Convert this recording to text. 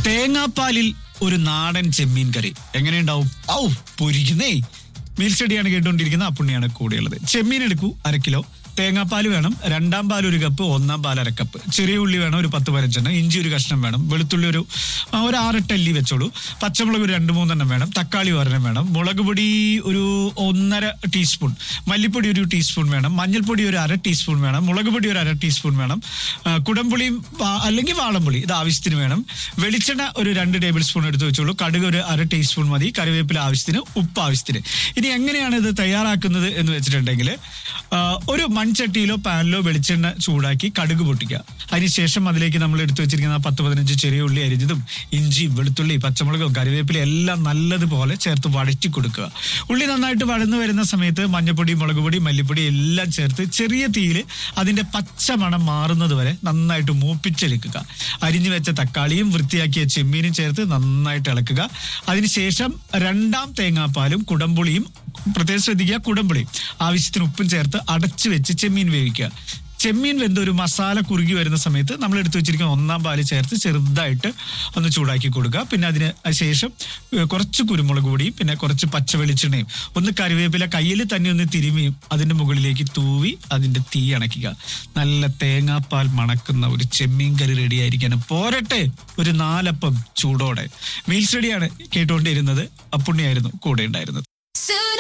തേങ്ങാപ്പാലിൽ ഒരു നാടൻ ചെമ്മീൻ കറി എങ്ങനെയുണ്ടാവും ഔ പൊരിക്കുന്നേ മീൽ സ്റ്റഡിയാണ് കേട്ടുകൊണ്ടിരിക്കുന്ന അപ്പുണ്ണിയാണ് കൂടെയുള്ളത് ചെമ്മീൻ എടുക്കൂ അര കിലോ തേങ്ങാപ്പാൽ വേണം രണ്ടാം പാൽ ഒരു കപ്പ് ഒന്നാം പാൽ അര കപ്പ് ചെറിയ ഉള്ളി വേണം ഒരു പത്ത് പതിനഞ്ചെണ്ണം ഇഞ്ചി ഒരു കഷ്ണം വേണം വെളുത്തുള്ളി ഒരു ആ, ഒരു ആറെട്ട് അല്ലി വെച്ചോളൂ പച്ചമുളക് ഒരു രണ്ട് മൂന്നെണ്ണം വേണം തക്കാളി ഒരെണ്ണം വേണം മുളക് പൊടി ഒരു ഒന്നര ടീസ്പൂൺ മല്ലിപ്പൊടി ഒരു ടീസ്പൂൺ വേണം മഞ്ഞൾപ്പൊടി ഒരു അര ടീസ്പൂൺ വേണം മുളക് പൊടി ഒരു അര ടീസ്പൂൺ വേണം ആ, കുടംപുളിയും വാ- അല്ലെങ്കിൽ വാളംപുളി ഇത് ആവശ്യത്തിന് വേണം വെളിച്ചെണ്ണ ഒരു രണ്ട് ടേബിൾ സ്പൂൺ എടുത്ത് വെച്ചോളൂ കടുക് ഒരു അര ടീസ്പൂൺ മതി കറിവേപ്പില ആവശ്യത്തിന് ഉപ്പ് ആവശ്യത്തിന് ഇനി എങ്ങനെയാണ് ഇത് തയ്യാറാക്കുന്നത് എന്ന് വെച്ചിട്ടുണ്ടെങ്കിൽ ആ, ഒരു മൺചട്ടിയിലോ പാനിലോ വെളിച്ചെണ്ണ ചൂടാക്കി കടുക് പൊട്ടിക്കുക അതിനുശേഷം അതിലേക്ക് നമ്മൾ എടുത്തു വെച്ചിരിക്കുന്ന പത്ത് പതിനഞ്ച് ചെറിയ ഉള്ളി അരിഞ്ഞതും ഇഞ്ചിയും വെളുത്തുള്ളി പച്ചമുളകും കറിവേപ്പില എല്ലാം നല്ലതുപോലെ ചേർത്ത് വഴറ്റി കൊടുക്കുക ഉള്ളി നന്നായിട്ട് വഴന്നു വരുന്ന സമയത്ത് മഞ്ഞപ്പൊടി മുളക് പൊടി മല്ലിപ്പൊടി എല്ലാം ചേർത്ത് ചെറിയ തീയിൽ അതിന്റെ പച്ച മണം മാറുന്നത് വരെ നന്നായിട്ട് മൂപ്പിച്ചെടുക്കുക അരിഞ്ഞു വെച്ച തക്കാളിയും വൃത്തിയാക്കിയ ചെമ്മീനും ചേർത്ത് നന്നായിട്ട് ഇളക്കുക അതിനുശേഷം രണ്ടാം തേങ്ങാപ്പാലും കുടംപുളിയും പ്രത്യേകം ശ്രദ്ധിക്കുക കുടംപുളി ആവശ്യത്തിന് ഉപ്പും ചേർത്ത് അടച്ചു വെച്ച് ചെമ്മീൻ വേവിക്കുക ചെമ്മീൻ വെന്ത് ഒരു മസാല കുറുകി വരുന്ന സമയത്ത് നമ്മൾ എടുത്തു വെച്ചിരിക്കുന്ന ഒന്നാം പാല് ചേർത്ത് ചെറുതായിട്ട് ഒന്ന് ചൂടാക്കി കൊടുക്കുക പിന്നെ അതിന് ശേഷം ഏഹ്, കുറച്ച് കുരുമുളക് പൊടിയും പിന്നെ കുറച്ച് പച്ച വെളിച്ചെണ്ണയും ഒന്ന് കറിവേപ്പില കയ്യിൽ തന്നെ ഒന്ന് തിരുമിയും അതിന്റെ മുകളിലേക്ക് തൂവി അതിന്റെ തീ അണയ്ക്കുക നല്ല തേങ്ങാപ്പാൽ മണക്കുന്ന ഒരു ചെമ്മീൻ കറി റെഡി ആയിരിക്കണം പോരട്ടെ ഒരു നാലപ്പം ചൂടോടെ മീൽസ് റെഡിയാണ് കേട്ടുകൊണ്ടിരുന്നത് അപ്പുണ്ണിയായിരുന്നു കൂടെ ഉണ്ടായിരുന്നത്